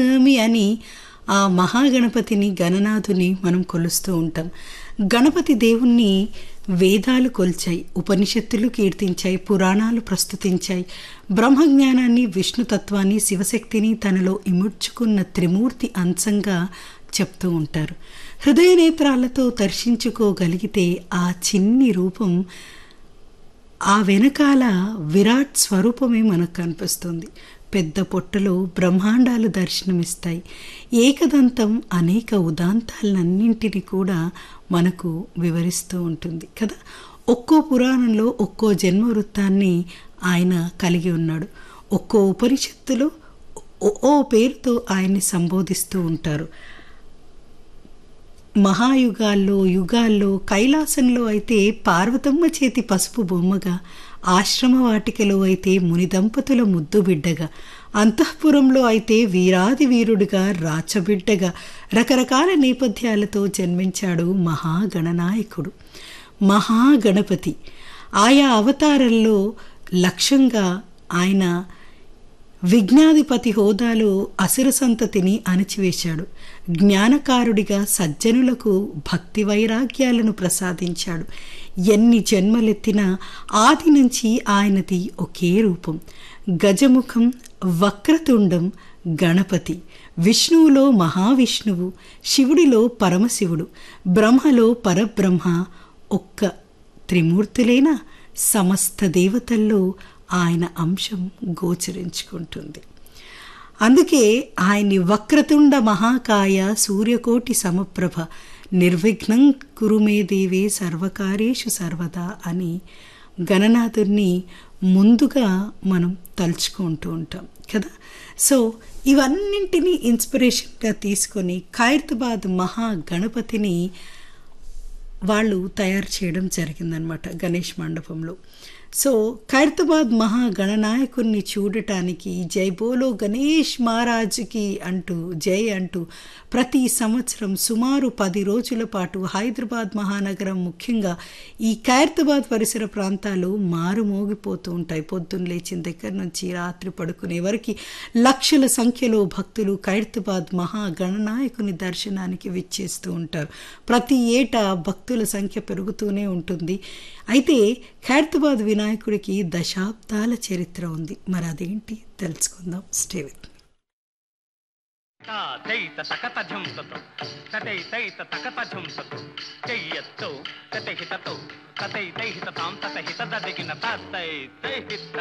స్వామి అని ఆ మహాగణపతిని గణనాథుని మనం కొలుస్తూ ఉంటాం గణపతి దేవుణ్ణి వేదాలు కొల్చాయి ఉపనిషత్తులు కీర్తించాయి పురాణాలు ప్రస్తుతించాయి బ్రహ్మజ్ఞానాన్ని విష్ణుతత్వాన్ని శివశక్తిని తనలో ఇముడ్చుకున్న త్రిమూర్తి అంశంగా చెప్తూ ఉంటారు హృదయ నేత్రాలతో దర్శించుకోగలిగితే ఆ చిన్ని రూపం ఆ వెనకాల విరాట్ స్వరూపమే మనకు కనిపిస్తుంది పెద్ద పొట్టలో బ్రహ్మాండాలు దర్శనమిస్తాయి ఏకదంతం అనేక ఉదాంతాలన్నింటినీ కూడా మనకు వివరిస్తూ ఉంటుంది కదా ఒక్కో పురాణంలో ఒక్కో జన్మ వృత్తాన్ని ఆయన కలిగి ఉన్నాడు ఒక్కో ఉపనిషత్తులో ఓ- ఓ పేరుతో ఆయన్ని సంబోధిస్తూ ఉంటారు మహాయుగాల్లో యుగాల్లో కైలాసంలో అయితే పార్వతమ్మ చేతి పసుపు బొమ్మగా ఆశ్రమ వాటికలో అయితే ముని దంపతుల ముద్దు బిడ్డగా అంతఃపురంలో అయితే వీరాది వీరుడిగా రాచబిడ్డగా రకరకాల నేపథ్యాలతో జన్మించాడు మహాగణనాయకుడు మహాగణపతి ఆయా అవతారంలో లక్ష్యంగా ఆయన విజ్ఞాధిపతి హోదాలో అసుర సంతతిని అణిచివేశాడు జ్ఞానకారుడిగా సజ్జనులకు భక్తి వైరాగ్యాలను ప్రసాదించాడు ఎన్ని జన్మలెత్తినా ఆది నుంచి ఆయనది ఒకే రూపం గజముఖం వక్రతుండం గణపతి విష్ణువులో మహావిష్ణువు శివుడిలో పరమశివుడు బ్రహ్మలో పరబ్రహ్మ ఒక్క త్రిమూర్తులేనా సమస్త దేవతల్లో ఆయన అంశం గోచరించుకుంటుంది అందుకే ఆయన్ని వక్రతుండ మహాకాయ సూర్యకోటి సమప్రభ నిర్విఘ్నం కురుమే దేవే సర్వకార్యేషు సర్వదా అని గణనాథుణ్ణి ముందుగా మనం తలుచుకుంటూ ఉంటాం కదా సో ఇవన్నింటినీ ఇన్స్పిరేషన్గా తీసుకొని ఖైరతాబాద్ మహా గణపతిని వాళ్ళు తయారు చేయడం జరిగిందనమాట గణేష్ మండపంలో సో ఖైరతాబాద్ మహా గణనాయకుడిని చూడటానికి జై బోలో గణేష్ మహారాజ్కి అంటూ జై అంటూ ప్రతి సంవత్సరం సుమారు పది రోజుల పాటు హైదరాబాద్ మహానగరం ముఖ్యంగా ఈ ఖైరతాబాద్ పరిసర ప్రాంతాలు మారుమోగిపోతూ ఉంటాయి పొద్దున్న లేచిన దగ్గర నుంచి రాత్రి పడుకునే వరకు లక్షల సంఖ్యలో భక్తులు ఖైరతాబాద్ మహా గణనాయకుని దర్శనానికి విచ్చేస్తూ ఉంటారు ప్రతి ఏటా భక్తుల సంఖ్య పెరుగుతూనే ఉంటుంది అయితే ఖైరతాబాద్ వినాయకుడికి దశాబ్దాల చరిత్ర ఉంది మరి అదేంటి తెలుసుకుందాం స్టే విత్ తైత తకత ఝంసతో తతై తైత తకత ఝంసతో చెయ్యత్తో తతై హితతో తతై తై హితతాం తత హిత దదిగిన తతై తై హిత